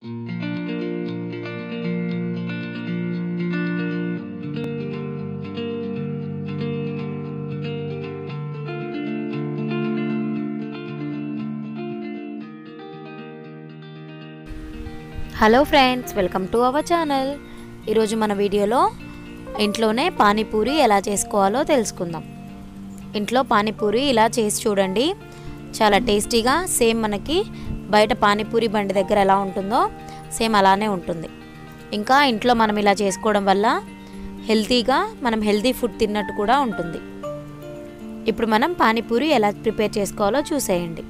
hello friends welcome to our channel ఈరోజు మన వీడియోలో ఇంట్లోనే పానీపూరి ఎలా చేసుకోవాలో తెలుసుకుందాం ఇంట్లో పానీపూరి ఇలా చేసి చూడండి చాలా టేస్టీగా సేమ్ మనకి బయట పానీపూరి బండి దగ్గర ఎలా ఉంటుందో సేమ్ అలానే ఉంటుంది ఇంకా ఇంట్లో మనం ఇలా చేసుకోవడం వల్ల హెల్తీగా మనం హెల్తీ ఫుడ్ తిన్నట్టు కూడా ఉంటుంది ఇప్పుడు మనం పానీపూరి ఎలా ప్రిపేర్ చేసుకోవాలో చూసేయండి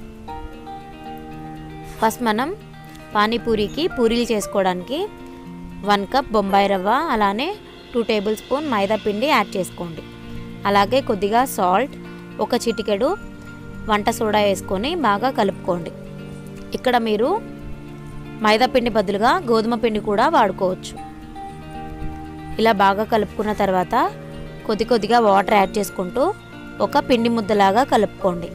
ఫస్ట్ మనం పానీపూరికి పూరీలు చేసుకోవడానికి వన్ కప్ బొంబాయి రవ్వ అలానే టూ టేబుల్ స్పూన్ మైదా పిండి యాడ్ చేసుకోండి అలాగే కొద్దిగా సాల్ట్ ఒక చిటికెడు వంట సోడా వేసుకొని బాగా కలుపుకోండి ఇక్కడ మీరు మైదా పిండి బదులుగా గోధుమ పిండి కూడా వాడుకోవచ్చు ఇలా బాగా కలుపుకున్న తర్వాత కొద్ది కొద్దిగా వాటర్ యాడ్ చేసుకుంటూ ఒక పిండి ముద్దలాగా కలుపుకోండి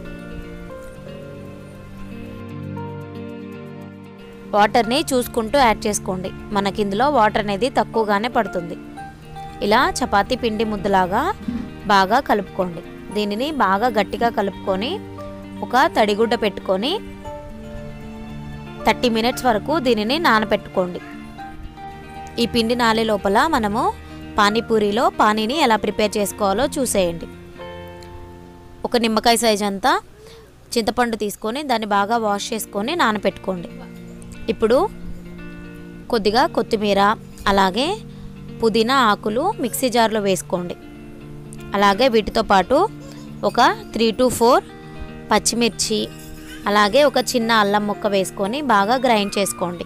వాటర్ని చూసుకుంటూ యాడ్ చేసుకోండి మనకి ఇందులో వాటర్ అనేది తక్కువగానే పడుతుంది ఇలా చపాతీ పిండి ముద్దలాగా బాగా కలుపుకోండి దీనిని బాగా గట్టిగా కలుపుకొని ఒక తడిగుడ్డ పెట్టుకొని థర్టీ మినిట్స్ వరకు దీనిని నానబెట్టుకోండి ఈ పిండి నాలే లోపల మనము పానీపూరిలో పానీని ఎలా ప్రిపేర్ చేసుకోవాలో చూసేయండి ఒక నిమ్మకాయ సైజ్ అంతా చింతపండు తీసుకొని దాన్ని బాగా వాష్ చేసుకొని నానబెట్టుకోండి ఇప్పుడు కొద్దిగా కొత్తిమీర అలాగే పుదీనా ఆకులు మిక్సీ జార్లో వేసుకోండి అలాగే వీటితో పాటు ఒక త్రీ టు ఫోర్ పచ్చిమిర్చి అలాగే ఒక చిన్న అల్లం ముక్క వేసుకొని బాగా గ్రైండ్ చేసుకోండి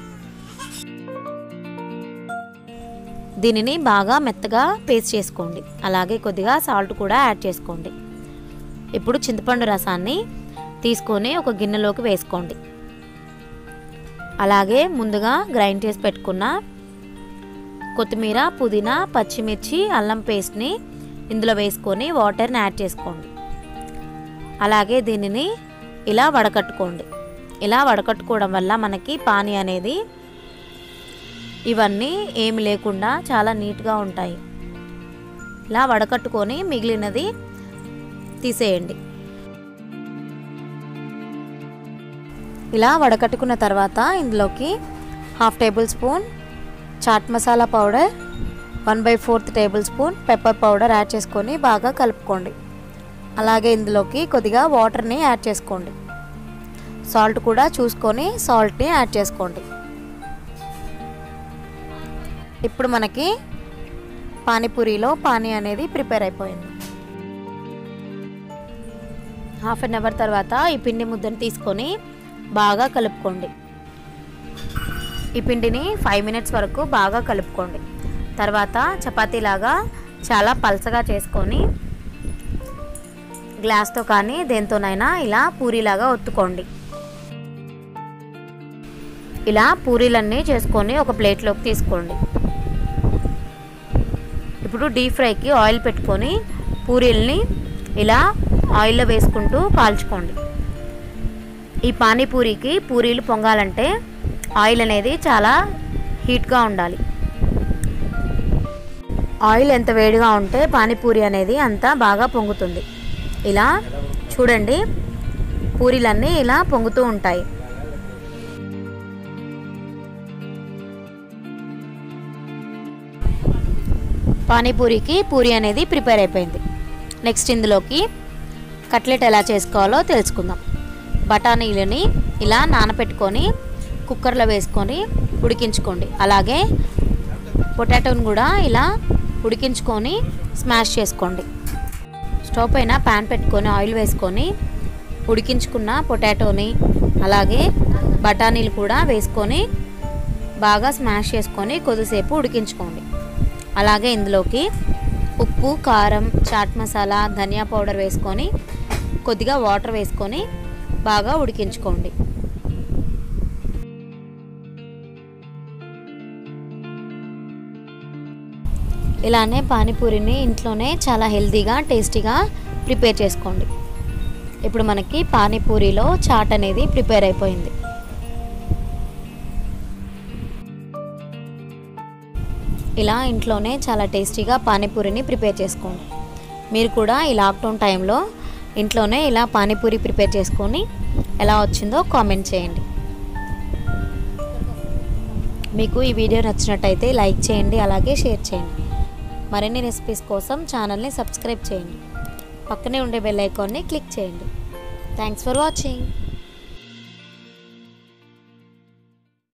దీనిని బాగా మెత్తగా పేస్ట్ చేసుకోండి అలాగే కొద్దిగా సాల్ట్ కూడా యాడ్ చేసుకోండి ఇప్పుడు చింతపండు రసాన్ని తీసుకొని ఒక గిన్నెలోకి వేసుకోండి అలాగే ముందుగా గ్రైండ్ చేసి పెట్టుకున్న కొత్తిమీర పుదీనా పచ్చిమిర్చి అల్లం పేస్ట్ని ఇందులో వేసుకొని వాటర్ని యాడ్ చేసుకోండి అలాగే దీనిని ఇలా వడకట్టుకోండి ఇలా వడకట్టుకోవడం వల్ల మనకి పానీ అనేది ఇవన్నీ ఏమి లేకుండా చాలా నీట్గా ఉంటాయి ఇలా వడకట్టుకొని మిగిలినది తీసేయండి ఇలా వడకట్టుకున్న తర్వాత ఇందులోకి half tablespoon chaat masala powder one by fourth tablespoon pepper powder add చేసుకొని బాగా కలుపుకోండి అలాగే ఇందులోకి కొద్దిగా వాటర్ని యాడ్ చేసుకోండి సాల్ట్ కూడా చూసుకొని సాల్ట్ని యాడ్ చేసుకోండి ఇప్పుడు మనకి పానీపూరిలో పానీ అనేది ప్రిపేర్ అయిపోయింది హాఫ్ అన్ అవర్ తర్వాత ఈ పిండి ముద్దను తీసుకొని బాగా కలుపుకోండి ఈ పిండిని ఫైవ్ మినిట్స్ వరకు బాగా కలుపుకోండి తర్వాత చపాతీలాగా చాలా పలసగా చేసుకొని గ్లాస్తో కానీ దేంతోనైనా ఇలా పూరీలాగా ఒత్తుకోండి ఇలా పూరీలన్నీ చేసుకొని ఒక ప్లేట్లోకి తీసుకోండి ఇప్పుడు డీప్ ఫ్రైకి ఆయిల్ పెట్టుకొని పూరీల్ని ఇలా ఆయిల్లో వేసుకుంటూ కాల్చుకోండి ఈ పానీపూరికి పూరీలు పొంగాలంటే ఆయిల్ అనేది చాలా హీట్గా ఉండాలి ఆయిల్ ఎంత వేడిగా ఉంటే పానీపూరి అనేది అంత బాగా పొంగుతుంది ఇలా చూడండి పూరీలన్నీ ఇలా పొంగుతూ ఉంటాయి పానీపూరికి పూరి అనేది ప్రిపేర్ అయిపోయింది నెక్స్ట్ ఇందులోకి కట్లెట్ ఎలా చేసుకోవాలో తెలుసుకుందాం బఠానీలని ఇలా నానపెట్టుకొని కుక్కర్లో వేసుకొని ఉడికించుకోండి అలాగే పొటాటోని కూడా ఇలా ఉడికించుకొని స్మాష్ చేసుకోండి స్టవ్ పైన ప్యాన్ పెట్టుకొని ఆయిల్ వేసుకొని ఉడికించుకున్న పొటాటోని అలాగే బఠానీలు కూడా వేసుకొని బాగా స్మాష్ చేసుకొని కొద్దిసేపు ఉడికించుకోండి అలాగే ఇందులోకి ఉప్పు కారం చాట్ మసాలా ధనియా పౌడర్ వేసుకొని కొద్దిగా వాటర్ వేసుకొని బాగా ఉడికించుకోండి ఇలానే పానీపూరిని ఇంట్లోనే చాలా హెల్తీగా టేస్టీగా ప్రిపేర్ చేసుకోండి ఇప్పుడు మనకి పానీపూరిలో చాట్ అనేది ప్రిపేర్ అయిపోయింది ఇలా ఇంట్లోనే చాలా టేస్టీగా పానీపూరిని ప్రిపేర్ చేసుకోండి మీరు కూడా ఈ లాక్డౌన్ టైంలో ఇంట్లోనే ఇలా పానీపూరి ప్రిపేర్ చేసుకొని ఎలా వచ్చిందో కామెంట్ చేయండి మీకు ఈ వీడియో నచ్చినట్టయితే లైక్ చేయండి అలాగే షేర్ చేయండి మరిన్ని రెసిపీస్ కోసం ఛానల్ని సబ్స్క్రైబ్ చేయండి పక్కనే ఉండే బెల్ ఐకాన్ని క్లిక్ చేయండి థ్యాంక్స్ ఫర్ వాచింగ్